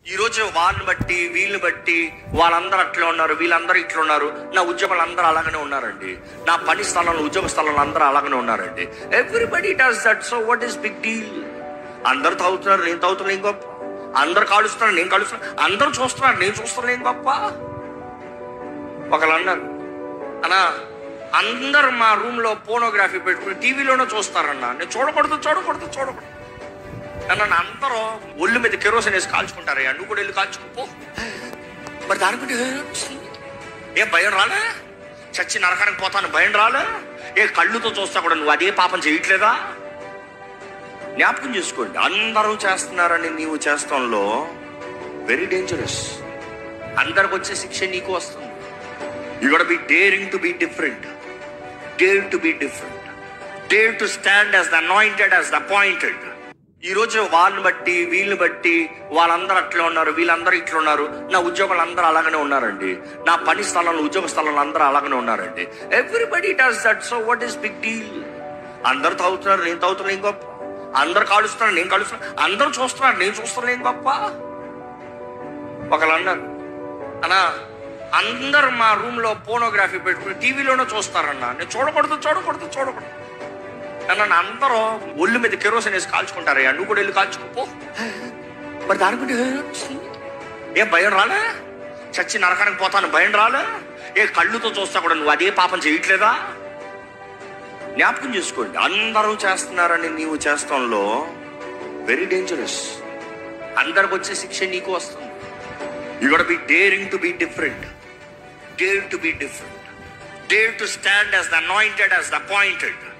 ఈ రోజు వాళ్ళని బట్టి వీళ్ళని బట్టి వాళ్ళందరూ అట్లా ఉన్నారు వీళ్ళందరూ ఇట్లా ఉన్నారు నా ఉద్యోగాలు అందరూ అలాగనే ఉన్నారండి నా పని స్థలంలో ఉద్యోగ స్థలంలో అందరూ అలాగనే ఉన్నారండి everybody does that so what is big deal అందరు తాగుతున్నారు నేను తాగుతున్నా ఏం గొప్ప అందరు కాలుస్తున్నారు నేను కాలుస్తున్నా అందరూ చూస్తున్నారు నేను చూస్తున్నా ఏం గొప్ప ఒకళ్ళు అన్నారు అన్నా అందరు మా రూమ్ లో పోనోగ్రఫీ పెట్టుకుని టీవీలోనే చూస్తారన్నా నేను చూడకూడదు చూడకూడదు చూడకూడదు నన్ను అందరూ ఒళ్ళు మీద కెరోసిన్ వేసి కాల్చుకుంటారయ్యా నువ్వు కూడా వెళ్ళి కాల్చుకోపో మరి దాని గురించి ఏ భయం రాలే చచ్చి నరకానికి పోతాను భయం రాలే ఏ కళ్ళుతో చూస్తా కూడా నువ్వు అదే పాపం చేయట్లేదా జ్ఞాపకం చేసుకోండి అందరూ చేస్తున్నారని నీవు చేస్తాంలో వెరీ డేంజరస్ అందరికి వచ్చే శిక్ష నీకు వస్తుంది you got be daring to be different dare to be different dare to stand as the anointed as the appointed ఈ రోజు వాళ్ళని బట్టి వీళ్ళని బట్టి వాళ్ళందరూ అట్లా ఉన్నారు వీళ్ళందరూ ఇట్లా ఉన్నారు నా ఉద్యోగాలు అందరూ అలాగనే ఉన్నారండి నా పని స్థలంలో ఉద్యోగ స్థలంలో అందరూ అలాగనే ఉన్నారండి everybody does that so what is big deal అందరు తాగుతున్నారు నేను తాగుతున్నా ఏం గొప్ప అందరు కాలుస్తున్నారు నేను కాలుస్తున్నా అందరూ చూస్తున్నారు నేను చూస్తున్నా ఏం గొప్ప ఒకళ్ళు అన్నారు అన్నా అందరు మా రూమ్ లో పోనోగ్రఫీ పెట్టుకుని టీవీలోనే చూస్తారన్నా నేను చూడకూడదు చూడకూడదు చూడకూడదు నన్ను అందరూ ఒళ్ళు మీద కెరోసిన్ వేసి కాల్చుకుంటారయ్యా నువ్వు కూడా వెళ్ళి కాల్చుకోపో మరి దాని గురించి ఏ భయం రాలే చచ్చి నరకానికి పోతాను భయం రాలే ఏ కళ్ళుతో చూస్తా కూడా నువ్వు అదే పాపం చేయట్లేదా జ్ఞాపకం చేసుకోండి అందరూ చేస్తున్నారని నీవు చేస్తాంలో వెరీ డేంజరస్ అందరికి వచ్చే శిక్ష నీకు వస్తుంది you got be daring to be different dare to be different dare to stand as the anointed as the appointed